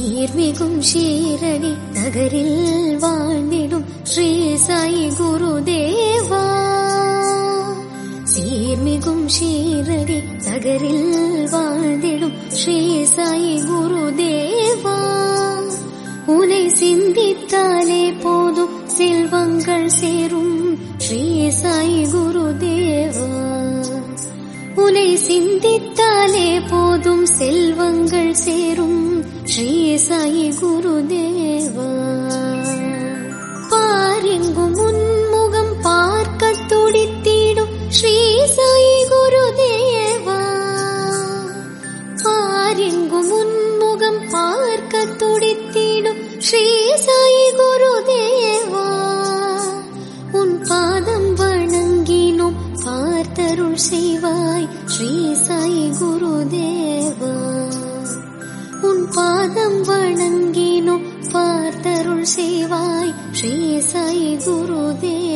சீர்மிகும் ஷீரடி நகரில் வாழ்ந்திடும் ஸ்ரீ சாய் குருதேவா சீர்மிகும் ஷீரடி நகரில் வாழ்ந்திடும் ஸ்ரீ சாய் குருதேவா உனை சிந்தித்தாலே போதும் செல்வங்கள் சேரும் ஸ்ரீ சாய் குருதேவா உனை சிந்தித்தாலே போதும் செல்வங்கள் சேரும் ஸ்ரீ சாய் குருதேவா பாரெங்கும் உன்முகம் பார்க்க துடித்திடும் ஸ்ரீ சாய் குருதேவா பாரெங்கும் உன்முகம் பார்க்க துடித்திடும் ஸ்ரீ சாய் குருதேவா உன் பாதம் வணங்கினோம் பார்த்தருள் செய்வாய் ஸ்ரீ சாய் குருதேவா உன் பாதம் வணங்கினோம் பார்த்தருள் செய்வாய் ஸ்ரீ சாய் குருதேவா